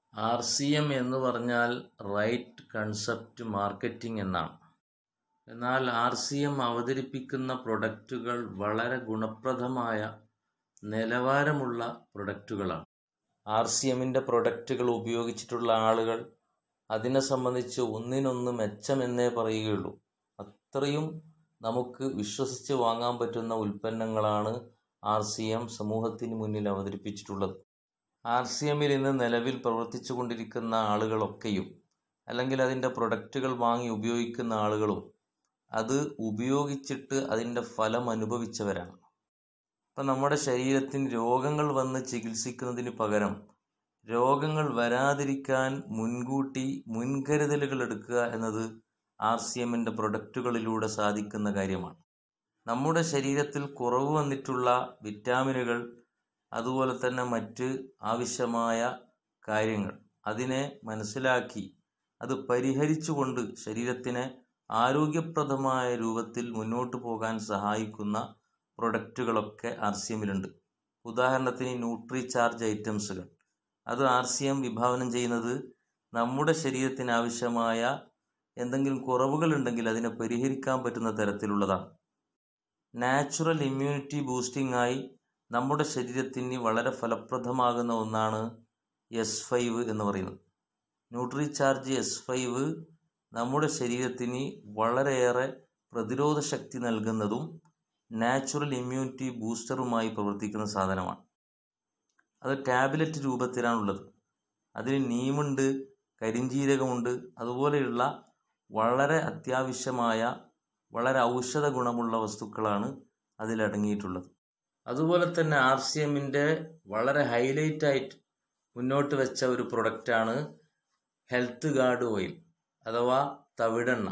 R C M എന്ന് പറഞ്ഞാൽ right concept marketing എന്നാണ് എന്നാൽ ആർ സി എം അവതരിപ്പിക്കുന്ന പ്രൊഡക്റ്റുകൾ വളരെ ഗുണപ്രദമായ നിലവാരമുള്ള പ്രൊഡക്റ്റുകളാണ് ആർ സി എമ്മിൻ്റെ പ്രൊഡക്റ്റുകൾ ഉപയോഗിച്ചിട്ടുള്ള ആളുകൾ അതിനെ സംബന്ധിച്ച് ഒന്നിനൊന്ന് മെച്ചമെന്നേ പറയുകയുള്ളൂ അത്രയും നമുക്ക് വിശ്വസിച്ച് വാങ്ങാൻ പറ്റുന്ന ഉൽപ്പന്നങ്ങളാണ് ആർ സി എം സമൂഹത്തിന് മുന്നിൽ അവതരിപ്പിച്ചിട്ടുള്ളത് ആർ സി എമ്മിൽ ഇന്ന് നിലവിൽ പ്രവർത്തിച്ചു കൊണ്ടിരിക്കുന്ന ആളുകളൊക്കെയും അല്ലെങ്കിൽ അതിൻ്റെ പ്രൊഡക്റ്റുകൾ വാങ്ങി ഉപയോഗിക്കുന്ന ആളുകളും അത് ഉപയോഗിച്ചിട്ട് അതിൻ്റെ ഫലം അനുഭവിച്ചവരാണ് ഇപ്പം നമ്മുടെ ശരീരത്തിന് രോഗങ്ങൾ വന്ന് ചികിത്സിക്കുന്നതിന് പകരം രോഗങ്ങൾ വരാതിരിക്കാൻ മുൻകൂട്ടി മുൻകരുതലുകൾ എടുക്കുക എന്നത് ആർ സി എമ്മിൻ്റെ പ്രൊഡക്റ്റുകളിലൂടെ സാധിക്കുന്ന കാര്യമാണ് നമ്മുടെ ശരീരത്തിൽ കുറവ് വന്നിട്ടുള്ള വിറ്റാമിനുകൾ അതുപോലെ തന്നെ മറ്റ് ആവശ്യമായ കാര്യങ്ങൾ അതിനെ മനസ്സിലാക്കി അത് പരിഹരിച്ചുകൊണ്ട് ശരീരത്തിനെ ആരോഗ്യപ്രദമായ രൂപത്തിൽ മുന്നോട്ട് പോകാൻ സഹായിക്കുന്ന പ്രൊഡക്റ്റുകളൊക്കെ ആർ സി എമ്മിലുണ്ട് ഉദാഹരണത്തിന് ന്യൂട്രി ചാർജ് ഐറ്റംസുകൾ അത് ആർ സി എം വിഭാവനം ചെയ്യുന്നത് നമ്മുടെ ശരീരത്തിന് ആവശ്യമായ എന്തെങ്കിലും കുറവുകൾ ഉണ്ടെങ്കിൽ അതിനെ പരിഹരിക്കാൻ പറ്റുന്ന തരത്തിലുള്ളതാണ് നാച്ചുറൽ ഇമ്മ്യൂണിറ്റി ബൂസ്റ്റിംഗ് ആയി നമ്മുടെ ശരീരത്തിന് വളരെ ഫലപ്രദമാകുന്ന ഒന്നാണ് എസ് ഫൈവ് എന്ന് പറയുന്നത് ന്യൂട്രി ചാർജ് എസ് ഫൈവ് നമ്മുടെ ശരീരത്തിന് വളരെയേറെ പ്രതിരോധ ശക്തി നൽകുന്നതും നാച്ചുറൽ ഇമ്മ്യൂണിറ്റി ബൂസ്റ്ററുമായി പ്രവർത്തിക്കുന്ന സാധനമാണ് അത് ടാബ്ലറ്റ് രൂപത്തിലാണുള്ളത് അതിന് നീമുണ്ട് കരിഞ്ജീരകമുണ്ട് അതുപോലെയുള്ള വളരെ അത്യാവശ്യമായ വളരെ ഔഷധ ഗുണമുള്ള വസ്തുക്കളാണ് അതിലടങ്ങിയിട്ടുള്ളത് അതുപോലെ തന്നെ ആർ സി എമ്മിൻ്റെ വളരെ ഹൈലൈറ്റ് ആയിട്ട് മുന്നോട്ട് വെച്ച ഒരു പ്രൊഡക്റ്റാണ് ഹെൽത്ത് ഗാർഡ് ഓയിൽ അഥവാ തവിടെണ്ണ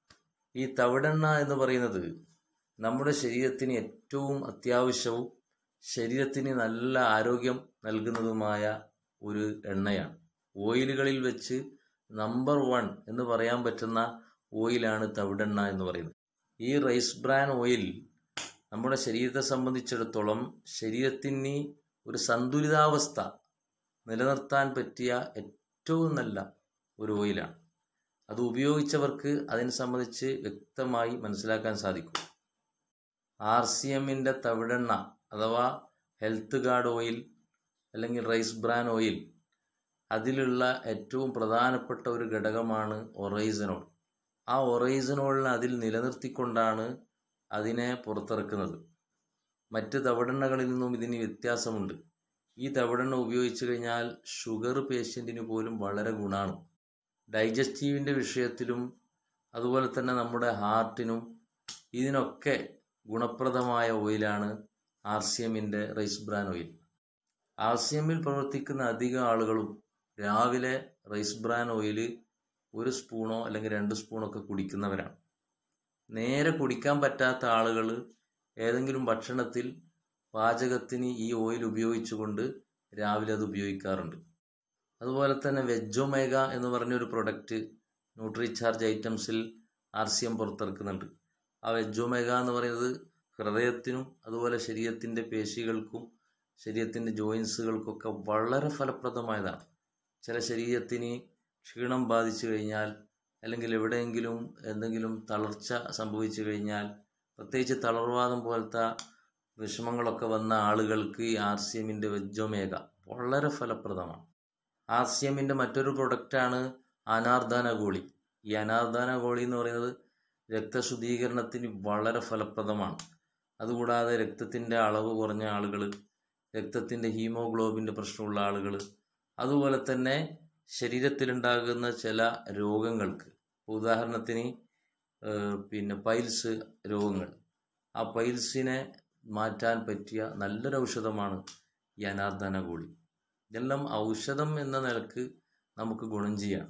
ഈ തവിടെണ്ണ എന്ന് പറയുന്നത് നമ്മുടെ ശരീരത്തിന് ഏറ്റവും അത്യാവശ്യവും ശരീരത്തിന് നല്ല ആരോഗ്യം നൽകുന്നതുമായ ഒരു എണ്ണയാണ് ഓയിലുകളിൽ വെച്ച് നമ്പർ വൺ എന്ന് പറയാൻ പറ്റുന്ന ഓയിലാണ് തവിടെണ്ണ എന്ന് പറയുന്നത് ഈ റൈസ് ബ്രാൻ ഓയിൽ നമ്മുടെ ശരീരത്തെ സംബന്ധിച്ചിടത്തോളം ശരീരത്തിന് ഒരു സന്തുലിതാവസ്ഥ നിലനിർത്താൻ പറ്റിയ ഏറ്റവും നല്ല ഒരു ഓയിലാണ് അത് ഉപയോഗിച്ചവർക്ക് അതിനെ സംബന്ധിച്ച് വ്യക്തമായി മനസ്സിലാക്കാൻ സാധിക്കും ആർ സി എമ്മിൻ്റെ തവിടെണ്ണ അഥവാ ഹെൽത്ത് ഗാർഡ് ഓയിൽ അല്ലെങ്കിൽ റൈസ് ബ്രാൻ ഓയിൽ അതിലുള്ള ഏറ്റവും പ്രധാനപ്പെട്ട ഒരു ഘടകമാണ് ഒറൈസനോൾ ആ ഒറൈസനോളിനെ അതിൽ നിലനിർത്തിക്കൊണ്ടാണ് അതിനെ പുറത്തിറക്കുന്നത് മറ്റ് തവിടെണ്ണകളിൽ നിന്നും ഇതിന് വ്യത്യാസമുണ്ട് ഈ തവിടെണ്ണ ഉപയോഗിച്ചു കഴിഞ്ഞാൽ ഷുഗർ പേഷ്യൻറ്റിന് പോലും വളരെ ഗുണമാണ് ഡൈജസ്റ്റീവിൻ്റെ വിഷയത്തിലും അതുപോലെ തന്നെ നമ്മുടെ ഹാർട്ടിനും ഇതിനൊക്കെ ഗുണപ്രദമായ ഓയിലാണ് ആർ സി എമ്മിൻ്റെ rice bran oil R C എമ്മിൽ പ്രവർത്തിക്കുന്ന അധിക ആളുകളും രാവിലെ റൈസ് ബ്രാൻ ഓയിൽ ഒരു സ്പൂണോ അല്ലെങ്കിൽ രണ്ട് സ്പൂണോ ഒക്കെ കുടിക്കുന്നവരാണ് നേരെ കുടിക്കാൻ പറ്റാത്ത ആളുകൾ ഏതെങ്കിലും ഭക്ഷണത്തിൽ പാചകത്തിന് ഈ ഓയിൽ ഉപയോഗിച്ചുകൊണ്ട് രാവിലെ അത് ഉപയോഗിക്കാറുണ്ട് അതുപോലെ തന്നെ വെജൊമേഗ എന്ന് പറഞ്ഞൊരു പ്രൊഡക്റ്റ് ന്യൂട്രി ചാർജ് ഐറ്റംസിൽ ആർ സി എം പുറത്തിറക്കുന്നുണ്ട് ആ വെജൊമേഗ എന്ന് പറയുന്നത് ഹൃദയത്തിനും അതുപോലെ ശരീരത്തിൻ്റെ പേശികൾക്കും ശരീരത്തിൻ്റെ ജോയിൻസുകൾക്കൊക്കെ വളരെ ഫലപ്രദമായതാണ് ചില ശരീരത്തിന് ക്ഷീണം ബാധിച്ചു കഴിഞ്ഞാൽ അല്ലെങ്കിൽ എവിടെയെങ്കിലും എന്തെങ്കിലും തളർച്ച സംഭവിച്ചു കഴിഞ്ഞാൽ പ്രത്യേകിച്ച് തളർവാദം പോലത്തെ വിഷമങ്ങളൊക്കെ വന്ന ആളുകൾക്ക് ഈ ആർ സി എമ്മിൻ്റെ വെജൊമേഗ വളരെ ഫലപ്രദമാണ് ആർ സി എമ്മിൻ്റെ മറ്റൊരു പ്രൊഡക്റ്റാണ് അനാർദാന ഗോളി ഈ അനാർദാന ഗോളി എന്ന് പറയുന്നത് രക്തശുദ്ധീകരണത്തിന് വളരെ ഫലപ്രദമാണ് അതുകൂടാതെ രക്തത്തിൻ്റെ അളവ് കുറഞ്ഞ ആളുകൾ രക്തത്തിൻ്റെ ഹീമോഗ്ലോബിൻ്റെ പ്രശ്നമുള്ള ആളുകൾ അതുപോലെ തന്നെ ശരീരത്തിലുണ്ടാകുന്ന ചില രോഗങ്ങൾക്ക് ഉദാഹരണത്തിന് പിന്നെ പൈൽസ് രോഗങ്ങൾ ആ പൈൽസിനെ മാറ്റാൻ പറ്റിയ നല്ലൊരു ഔഷധമാണ് ഈ അനാർദന ഗോളി ഇതെല്ലാം ഔഷധം എന്ന നിലക്ക് നമുക്ക് ഗുണം ചെയ്യാം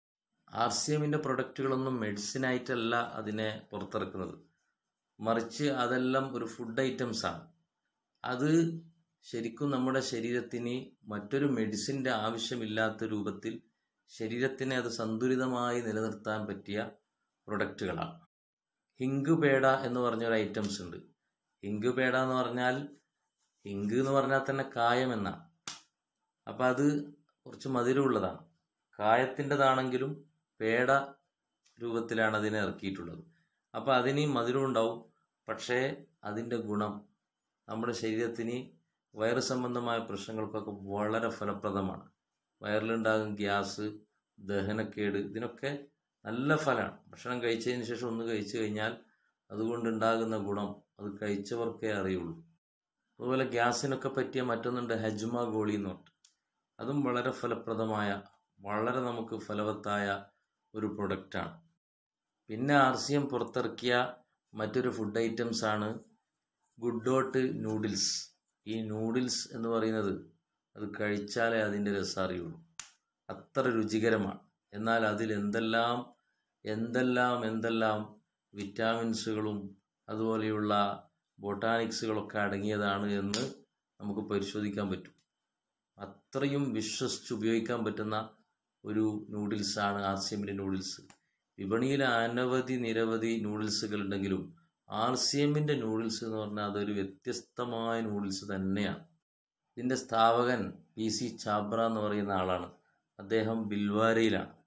ആർ സി എമ്മിൻ്റെ പ്രൊഡക്റ്റുകളൊന്നും മെഡിസിനായിട്ടല്ല അതിനെ പുറത്തിറക്കുന്നത് മറിച്ച് അതെല്ലാം ഒരു ഫുഡ് ഐറ്റംസാണ് അത് ശരിക്കും നമ്മുടെ ശരീരത്തിന് മറ്റൊരു മെഡിസിൻ്റെ ആവശ്യമില്ലാത്ത രൂപത്തിൽ ശരീരത്തിനെ അത് സന്തുലിതമായി നിലനിർത്താൻ പറ്റിയ പ്രൊഡക്റ്റുകളാണ് ഹിങ്ക് പേട എന്ന് പറഞ്ഞൊരു ഐറ്റംസ് ഉണ്ട് ഹിങ്ക് പേട എന്ന് പറഞ്ഞാൽ ഹിങ്ക് എന്ന് പറഞ്ഞാൽ തന്നെ കായം എന്നാണ് അപ്പം അത് കുറച്ച് മധുരമുള്ളതാണ് കായത്തിൻ്റെതാണെങ്കിലും പേട രൂപത്തിലാണ് അതിനെ ഇറക്കിയിട്ടുള്ളത് അപ്പോൾ അതിന് മധുരം ഉണ്ടാവും പക്ഷേ അതിൻ്റെ ഗുണം നമ്മുടെ ശരീരത്തിന് വയറ് സംബന്ധമായ പ്രശ്നങ്ങൾക്കൊക്കെ വളരെ ഫലപ്രദമാണ് വയറിലുണ്ടാകും ഗ്യാസ് ദഹനക്കേട് ഇതിനൊക്കെ നല്ല ഫലമാണ് ഭക്ഷണം കഴിച്ചതിന് ശേഷം ഒന്ന് കഴിച്ചു കഴിഞ്ഞാൽ അതുകൊണ്ടുണ്ടാകുന്ന ഗുണം അത് കഴിച്ചവർക്കേ അറിയുള്ളൂ അതുപോലെ ഗ്യാസിനൊക്കെ പറ്റിയ മറ്റൊന്നുണ്ട് ഹജ്മ ഗോളി എന്ന് പറഞ്ഞിട്ട് അതും വളരെ ഫലപ്രദമായ വളരെ നമുക്ക് ഫലവത്തായ ഒരു പ്രൊഡക്റ്റാണ് പിന്നെ ആർ സി എം പുറത്തിറക്കിയ മറ്റൊരു ഫുഡ് ഐറ്റംസ് ആണ് ഗുഡ് ഡോട്ട് നൂഡിൽസ് ഈ നൂഡിൽസ് എന്ന് പറയുന്നത് അത് കഴിച്ചാലേ അതിൻ്റെ രസം അറിയുള്ളൂ അത്ര രുചികരമാണ് എന്നാൽ അതിൽ എന്തെല്ലാം എന്തെല്ലാം എന്തെല്ലാം വിറ്റാമിൻസുകളും അതുപോലെയുള്ള ബൊട്ടാനിക്സുകളൊക്കെ അടങ്ങിയതാണ് എന്ന് നമുക്ക് പരിശോധിക്കാൻ പറ്റും അത്രയും വിശ്വസിച്ച് ഉപയോഗിക്കാൻ പറ്റുന്ന ഒരു നൂഡിൽസാണ് ആർ സി എമ്മിൻ്റെ നൂഡിൽസ് വിപണിയിൽ അനവധി നിരവധി നൂഡിൽസുകൾ ഉണ്ടെങ്കിലും ആർ സി എമ്മിൻ്റെ നൂഡിൽസ് എന്ന് പറഞ്ഞാൽ അതൊരു വ്യത്യസ്തമായ നൂഡിൽസ് തന്നെയാണ് ഇതിൻ്റെ സ്ഥാപകൻ പി സി ചാബ്ര എന്ന് പറയുന്ന ആളാണ് അദ്ദേഹം ബിൽവാരയിലാണ്